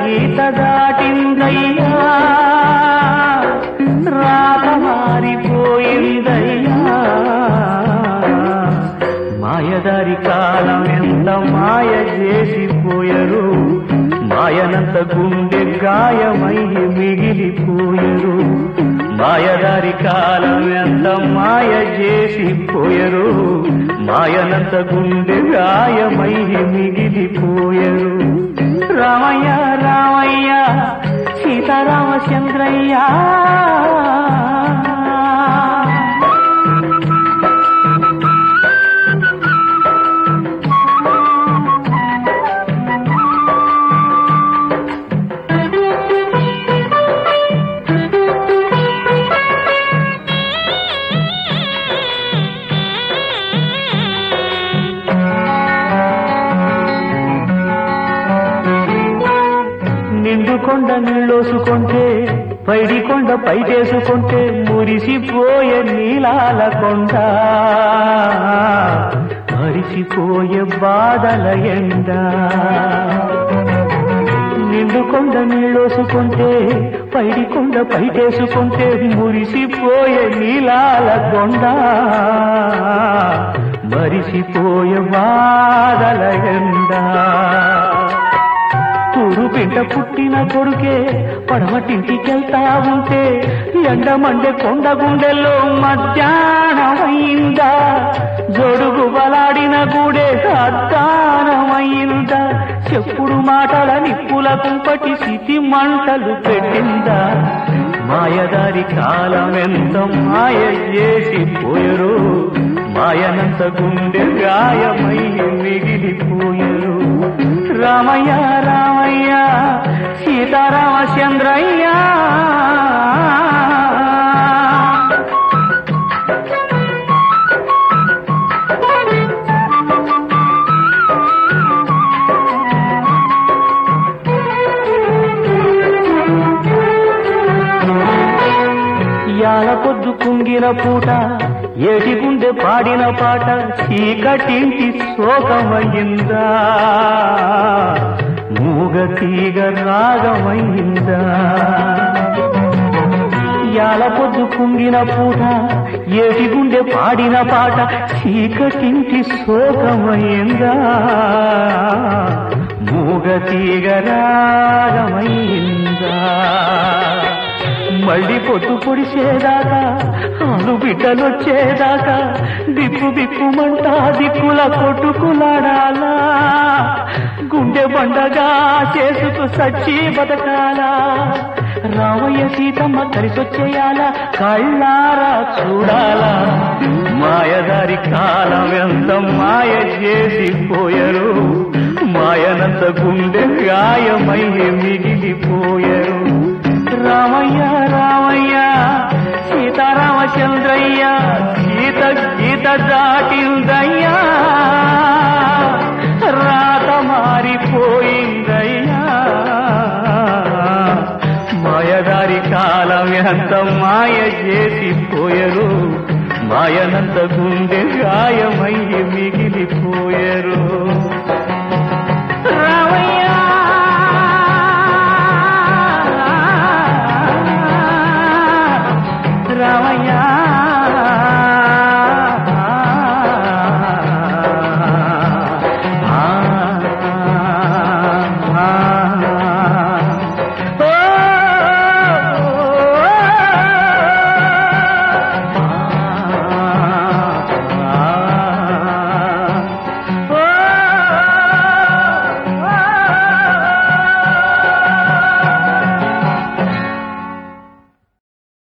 గీత దాటిందయ్యా రాత మారిపోయిందయ్యా మాయదారి కాలం ఎంత మాయ చేసిపోయరు మాయనంత గుండె గాయమై మిగిలిపోయరు మాయదారి కాలం ఎంత మాయ చేసిపోయరు మాయనంత గుండె గాయమై మిగిలిపోయరు రామయ్య రామయ్య సీతారామచంద్రయ్య నిండు కొండ నీళ్ళోసుకుంటే పైడి కొండ పైటేసుకుంటే మురిసిపోయే నీలాల కొండ మరిసిపోయే బాధల ఎండ నిండు కొండ నీళ్ళోసుకుంటే పైడి కొండ పైటేసుకుంటే మురిసిపోయే నీలాల కొండ మరిసిపోయే బాధల ఎండ తూరు బిడ్డ పుట్టిన కొడుకే పడమటింటికెళ్తా ఉంటే ఎండమండే కొండ గుండెల్లో మధ్యాహ్నమైందా జోడుగు బలాడిన గూడే అద్దానమైందా చెప్పుడు మాటల నిప్పుల కుంపటి స్థితి మంటలు పెట్టిందా మాయదారి కాలం ఎంత మాయ చేసి పోయరు మాయనంత గుండె గాయమై మిగిలిపోయరు రామయ్య రామయ్య సీతారామచంద్రయ్య యాల పొద్దు కుంగిన పూట ఏటి గుండె పాడిన పాట చీకటింటి శోకమయ్యిందా మూగ తీగ రాగమయ్యిందా యాల పొద్దు కుంగిన పూట ఏటి గుండె పాడిన పాట చీకటింటి శోకమయ్యిందా మూగ తీగ రాగమయ్యిందా మళ్ళీ పొద్దు పొడిచేదాకా ఆలు బిడ్డలొచ్చేదాకా దిక్కు దిక్కుమంటా దిక్కుల కొట్టుకులాడాలా గుండె బండగా చేసుకు సచ్చి బతకాలా రామయ్య సీతమ్మ కలిసొచ్చేయాలా కళ్ళారా చూడాలా మాయదారి కాలం ఎంత మాయ చేసిపోయరు మాయనంత గుండె గాయమై మిగిలిపోయరు రామయ్య రామయ్య సీతారామచంద్రయ్య గీత గీత దాటిందయ్యా రాత మారిపోయిందయ్యా మాయదారి కాలం ఎంత మాయ చేసిపోయరు మాయనంత గుండె గాయమై మిగిలిపోయరు